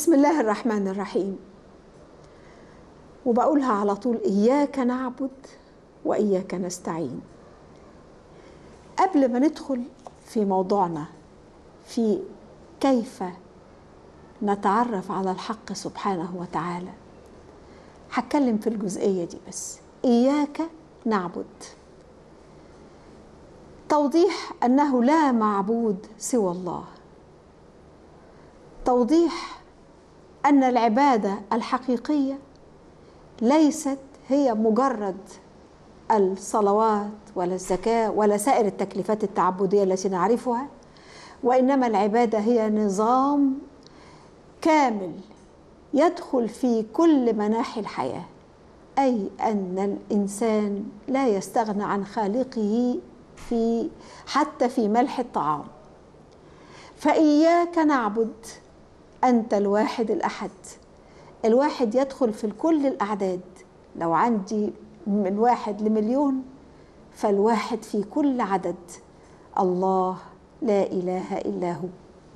بسم الله الرحمن الرحيم وبقولها على طول إياك نعبد وإياك نستعين قبل ما ندخل في موضوعنا في كيف نتعرف على الحق سبحانه وتعالى هتكلم في الجزئية دي بس إياك نعبد توضيح أنه لا معبود سوى الله توضيح أن العبادة الحقيقية ليست هي مجرد الصلوات ولا الزكاة ولا سائر التكليفات التعبدية التي نعرفها وإنما العبادة هي نظام كامل يدخل في كل مناحي الحياة أي أن الإنسان لا يستغنى عن خالقه في حتى في ملح الطعام فإياك نعبد أنت الواحد الأحد الواحد يدخل في كل الأعداد لو عندي من واحد لمليون فالواحد في كل عدد الله لا إله إلا هو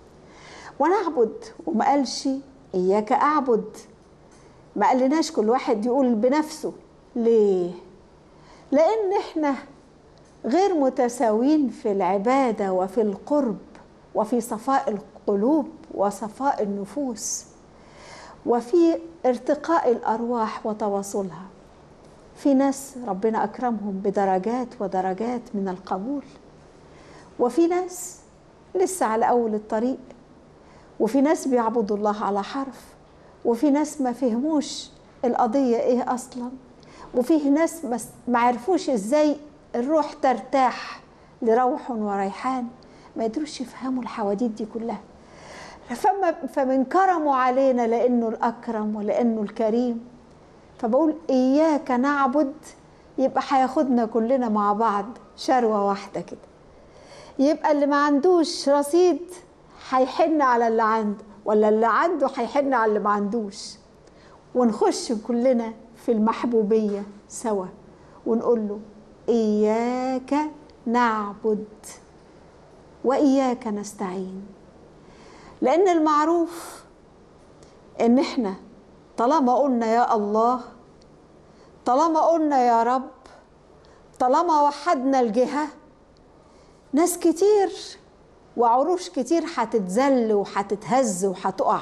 ونعبد وما قالش إياك أعبد ما قالناش كل واحد يقول بنفسه ليه لأن إحنا غير متساوين في العبادة وفي القرب وفي صفاء القلوب وصفاء النفوس وفي ارتقاء الارواح وتواصلها في ناس ربنا اكرمهم بدرجات ودرجات من القبول وفي ناس لسه على اول الطريق وفي ناس بيعبدوا الله على حرف وفي ناس ما فهموش القضيه ايه اصلا وفيه ناس ما عرفوش ازاي الروح ترتاح لروح وريحان ما يقدروش يفهموا الحواديت دي كلها فما فمن كرمه علينا لانه الاكرم ولانه الكريم فبقول اياك نعبد يبقى هياخدنا كلنا مع بعض شروه واحده كده يبقى اللي ما عندوش رصيد هيحن على اللي عنده ولا اللي عنده هيحن على اللي ما عندوش ونخش كلنا في المحبوبيه سوا ونقول له اياك نعبد واياك نستعين لان المعروف ان احنا طالما قلنا يا الله طالما قلنا يا رب طالما وحدنا الجهه ناس كتير وعروش كتير هتتذل وهتتهز وهتقع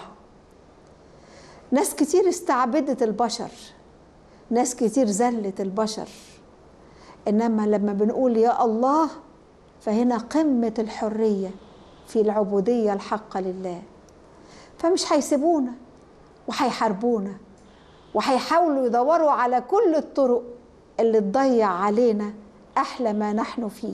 ناس كتير استعبدت البشر ناس كتير ذلت البشر انما لما بنقول يا الله فهنا قمه الحريه في العبوديه الحقه لله فمش هيسيبونا وهيحاربونا وهيحاولوا يدوروا على كل الطرق اللي تضيع علينا احلى ما نحن فيه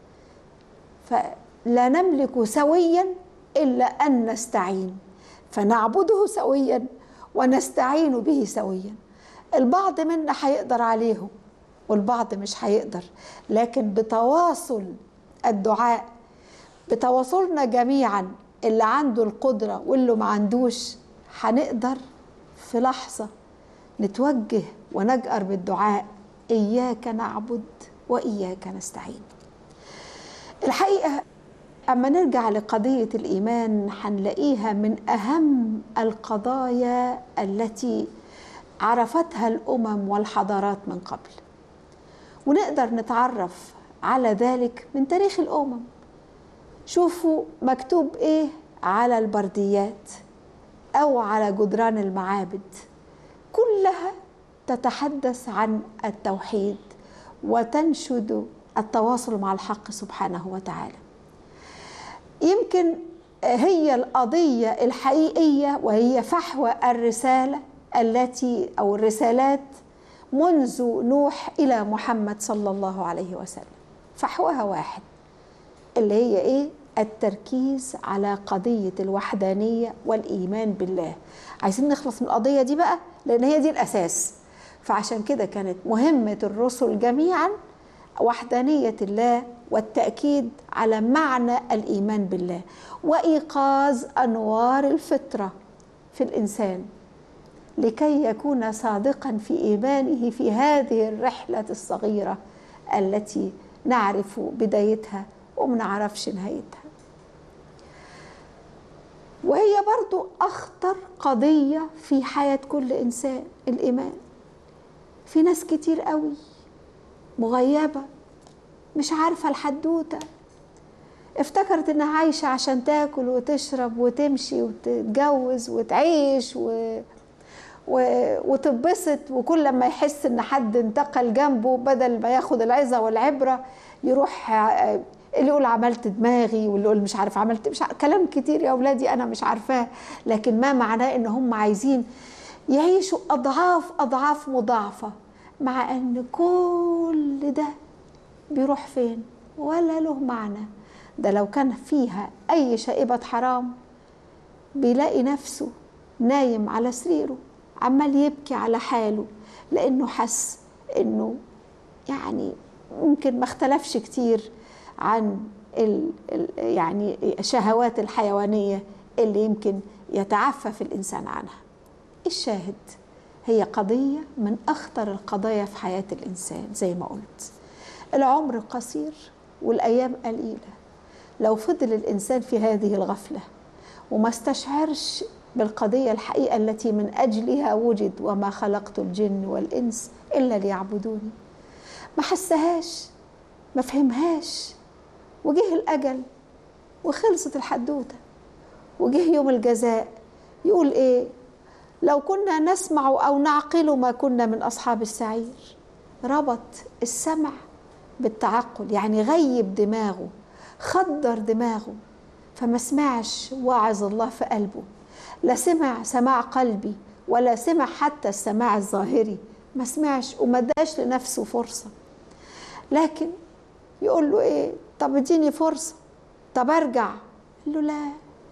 فلا نملك سويا الا ان نستعين فنعبده سويا ونستعين به سويا البعض منا هيقدر عليهم والبعض مش هيقدر لكن بتواصل الدعاء بتواصلنا جميعا اللي عنده القدرة واللي ما عندوش هنقدر في لحظة نتوجه ونجأر بالدعاء إياك نعبد وإياك نستعين الحقيقة أما نرجع لقضية الإيمان هنلاقيها من أهم القضايا التي عرفتها الأمم والحضارات من قبل ونقدر نتعرف على ذلك من تاريخ الأمم شوفوا مكتوب إيه على البرديات أو على جدران المعابد كلها تتحدث عن التوحيد وتنشد التواصل مع الحق سبحانه وتعالى يمكن هي القضية الحقيقية وهي فحوى الرسالة التي أو الرسالات منذ نوح إلى محمد صلى الله عليه وسلم فحوها واحد اللي هي إيه التركيز على قضية الوحدانية والإيمان بالله عايزين نخلص من القضية دي بقى لأن هي دي الأساس فعشان كده كانت مهمة الرسل جميعا وحدانية الله والتأكيد على معنى الإيمان بالله وإيقاظ أنوار الفطرة في الإنسان لكي يكون صادقا في إيمانه في هذه الرحلة الصغيرة التي نعرف بدايتها وما نعرفش نهايتها وهي برضو أخطر قضية في حياة كل إنسان الإيمان في ناس كتير قوي مغيبة مش عارفة الحدوتة افتكرت انها عايشة عشان تاكل وتشرب وتمشي وتتجوز وتعيش و... و... وتتبسط وكل لما يحس ان حد انتقل جنبه بدل ما ياخد العظة والعبرة يروح اللي يقول عملت دماغي واللي يقول مش عارف عملت مش عارف كلام كتير يا اولادي انا مش عارفاه لكن ما معناه ان هم عايزين يعيشوا اضعاف اضعاف مضاعفه مع ان كل ده بيروح فين ولا له معنى ده لو كان فيها اي شائبه حرام بيلاقي نفسه نايم على سريره عمال يبكي على حاله لانه حس انه يعني ممكن ما اختلفش كتير عن ال ال يعني الشهوات الحيوانيه اللي يمكن يتعفف الانسان عنها الشاهد هي قضيه من اخطر القضايا في حياه الانسان زي ما قلت العمر قصير والايام قليله لو فضل الانسان في هذه الغفله وما استشعرش بالقضيه الحقيقه التي من اجلها وجد وما خلقت الجن والانس الا ليعبدوني ما حسهاش ما فهمهاش وجه الاجل وخلصت الحدوته وجه يوم الجزاء يقول ايه لو كنا نسمع او نعقل ما كنا من اصحاب السعير ربط السمع بالتعقل يعني غيب دماغه خدر دماغه فما سمعش وعظ الله في قلبه لا سمع سماع قلبي ولا سمع حتى السماع الظاهري ما سمعش وما داش لنفسه فرصة لكن يقول له ايه طب اديني فرصة طب ارجع قال له لا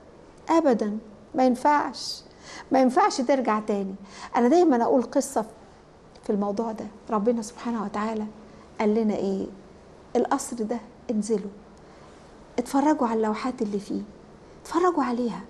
ابدا ما ينفعش ما ينفعش ترجع تاني انا دايما اقول قصة في الموضوع ده ربنا سبحانه وتعالى قال لنا ايه القصر ده انزلوا اتفرجوا على اللوحات اللي فيه اتفرجوا عليها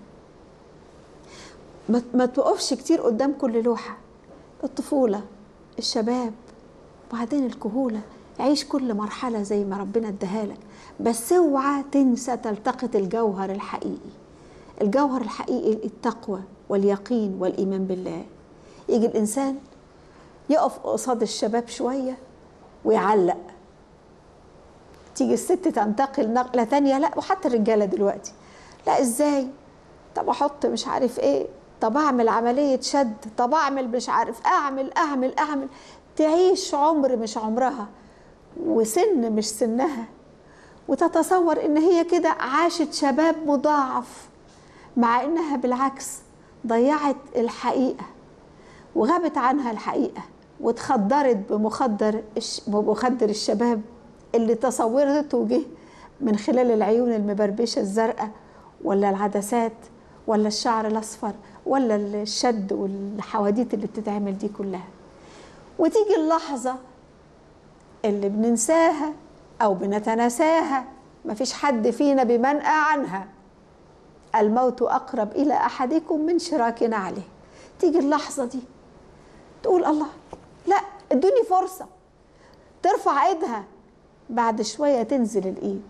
ما توقفش كتير قدام كل لوحة الطفولة الشباب وبعدين الكهولة عيش كل مرحلة زي ما ربنا اداها لك بس اوعى تنسى تلتقط الجوهر الحقيقي الجوهر الحقيقي التقوى واليقين والإيمان بالله يجي الإنسان يقف قصاد الشباب شوية ويعلق تيجي الست تنتقل نقلة تانية لا وحتى الرجالة دلوقتي لا ازاي طب احط مش عارف ايه طب اعمل عملية شد طب اعمل مش عارف اعمل اعمل اعمل تعيش عمر مش عمرها وسن مش سنها وتتصور ان هي كده عاشت شباب مضاعف مع انها بالعكس ضيعت الحقيقة وغابت عنها الحقيقة واتخدرت بمخدر بمخدر الشباب اللي تصورته جه من خلال العيون المبربشة الزرقاء ولا العدسات ولا الشعر الأصفر ولا الشد والحواديت اللي بتتعمل دي كلها وتيجي اللحظة اللي بننساها أو بنتناساها مفيش حد فينا بمنأى عنها الموت أقرب إلى أحدكم من شراك نعله تيجي اللحظة دي تقول الله لا ادوني فرصة ترفع ايدها بعد شوية تنزل الإيد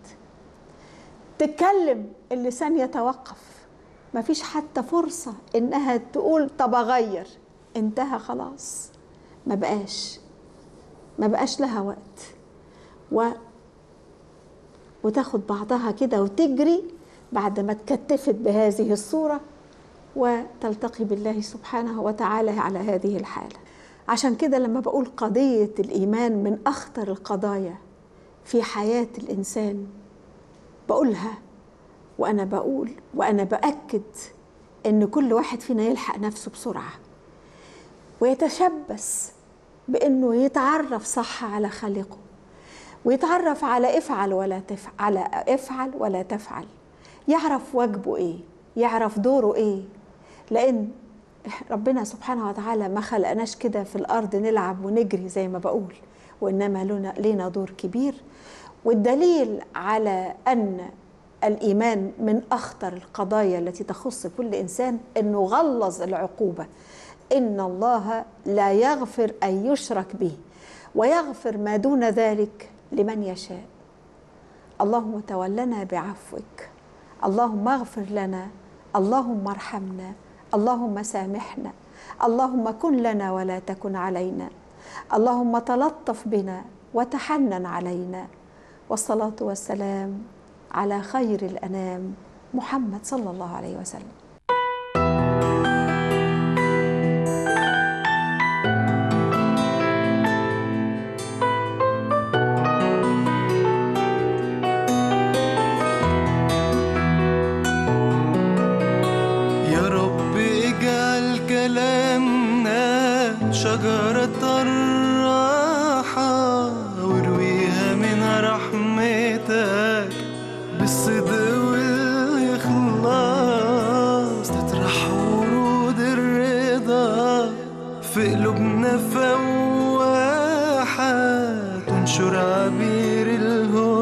تتكلم اللسان يتوقف مفيش حتى فرصة إنها تقول طب أغير انتهى خلاص ما بقاش ما بقاش لها وقت و وتاخد بعضها كده وتجري بعد ما اتكتفت بهذه الصورة وتلتقي بالله سبحانه وتعالى على هذه الحالة عشان كده لما بقول قضية الإيمان من أخطر القضايا في حياة الإنسان بقولها وأنا بقول وأنا بأكد إن كل واحد فينا يلحق نفسه بسرعة ويتشبث بإنه يتعرف صح على خالقه ويتعرف على افعل ولا تفعل على افعل ولا تفعل يعرف واجبه ايه يعرف دوره ايه لان ربنا سبحانه وتعالى ما خلقناش كده في الارض نلعب ونجري زي ما بقول وانما لنا لنا دور كبير والدليل على ان الايمان من اخطر القضايا التي تخص كل انسان انه غلظ العقوبه ان الله لا يغفر ان يشرك به ويغفر ما دون ذلك لمن يشاء اللهم تولنا بعفوك اللهم اغفر لنا اللهم ارحمنا اللهم سامحنا اللهم كن لنا ولا تكن علينا اللهم تلطف بنا وتحنن علينا والصلاه والسلام على خير الانام محمد صلى الله عليه وسلم يا رب اجعل كلامنا شجرة الراحة وارويها من رحمتك بالصدق والإخلاص تطرح ورود الرضا في قلوبنا فواحة تنشر عبير الهدى